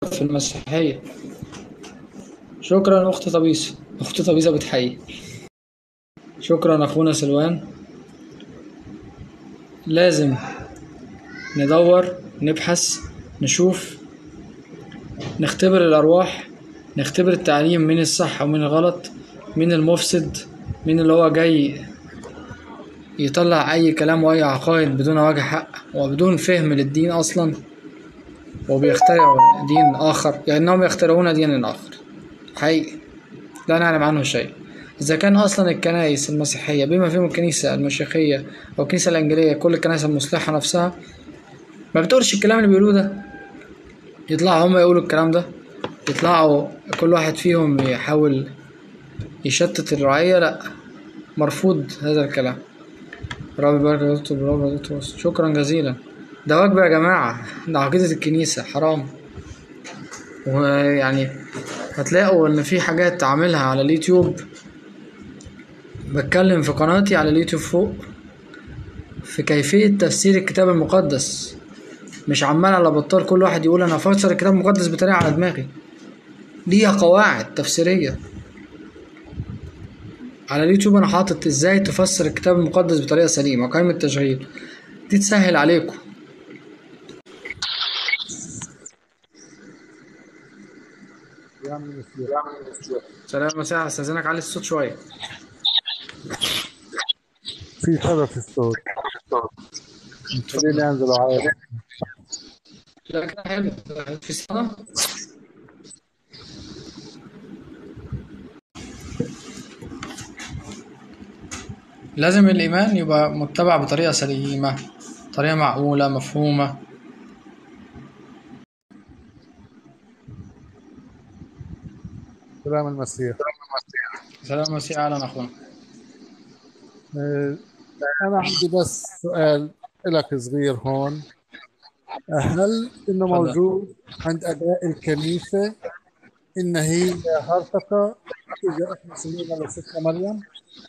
في المسيحية شكرا أخت طبيسة أخت طبيسة بتحيي شكرا أخونا سلوان لازم ندور نبحث نشوف نختبر الأرواح نختبر التعليم من الصح ومن الغلط من المفسد من اللي هو جاي يطلع أي كلام وأي عقائد بدون وجه حق وبدون فهم للدين أصلا وبيخترعوا دين آخر يعني إنهم يخترعون دينا آخر حقيقي لا نعلم عنه شيء إذا كان أصلا الكنائس المسيحية بما فيهم الكنيسة المشيخية أو الكنيسة الإنجيلية كل الكنائس المصلحة نفسها ما بتقولش الكلام اللي بيقولوه ده يطلعوا هما يقولوا الكلام ده يطلعوا كل واحد فيهم يحاول يشتت الرعية لأ مرفوض هذا الكلام رب يبارك يا دكتور برافو يا دكتور شكرا جزيلا ده واجب يا جماعة ده عقيدة الكنيسة حرام ويعني هتلاقوا إن في حاجات عاملها على اليوتيوب بتكلم في قناتي على اليوتيوب فوق في كيفية تفسير الكتاب المقدس مش عمال على بطال كل واحد يقول أنا هفسر الكتاب المقدس بطريقة على دماغي ليها قواعد تفسيرية على اليوتيوب أنا حاطط إزاي تفسر الكتاب المقدس بطريقة سليمة قائمة تشغيل دي تسهل عليكم سلام مساء استاذنك علي الصوت شويه في صدى في الصوت خليني انزل اعاود لا كده حلو في صدى لازم الإيمان يبقى متبع بطريقة سليمة طريقة معقولة مفهومة سلام المسيح سلام مسيح أهلا أخونا آه، انا عندي بس سؤال لك صغير هون هل انه تفضل. موجود عند اباء الكنيسه ان هي هرطقه اذا احنا سمينا لستنا مريم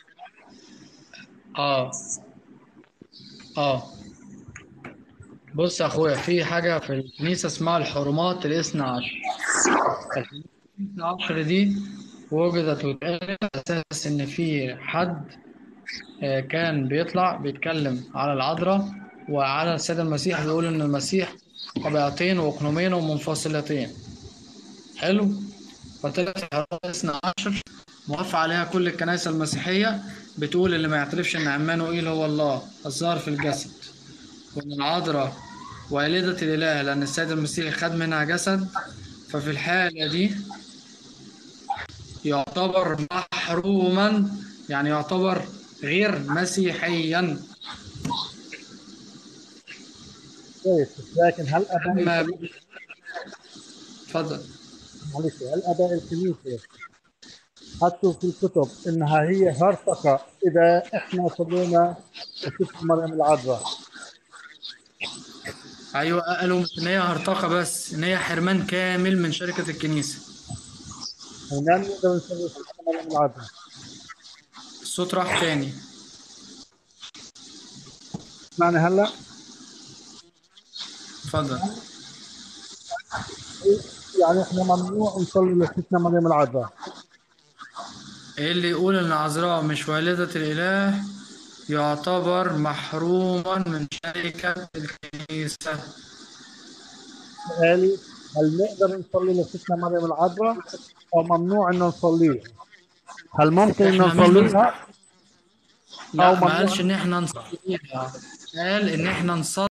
اه اه بص يا اخويا في حاجة في الكنيسة اسمها الحرمات الاثنى عشر الحرمات الاثنى عشر دي وجدت واتعرفت على اساس ان في حد آه، كان بيطلع بيتكلم على العذراء وعلى السيد المسيح بيقول ان المسيح طبيعتين وقنومين ومنفصلتين حلو فطلعت الحرمات الاثنى عشر موافق عليها كل الكنائس المسيحية بتقول اللي ما يعترفش ان عمانوئيل هو الله الظاهر في الجسد وان العذراء والدة الإله لأن السيد المسيح خد منها جسد ففي الحالة دي يعتبر محروما يعني يعتبر غير مسيحيا كويس لكن هل اباء أما الكنيسه اتفضل معلش هل اباء الكنيسه حطوا في الكتب انها هي هرطقه اذا احنا صلينا لست مريم العذراء أيوة قالوا مش إن هي هرطقة بس إن هي حرمان كامل من شركة الكنيسة ونحن نقدر نصلي لست مريم العذراء الصوت راح تاني اسمعني هلا اتفضل يعني احنا ممنوع نصلي لستنا مريم العذراء إيه اللي يقول إن عذراء مش والدة الإله يعتبر محروما من شركة الكنيسة سؤالي هل نقدر نصلي لستنا مريم العذراء او ممنوع انه نصلي هل ممكن انه إحنا مش نصلي بنص- لها لا أو ما ممنوع. قالش إن إحنا نصليها قال إن إحنا نصلي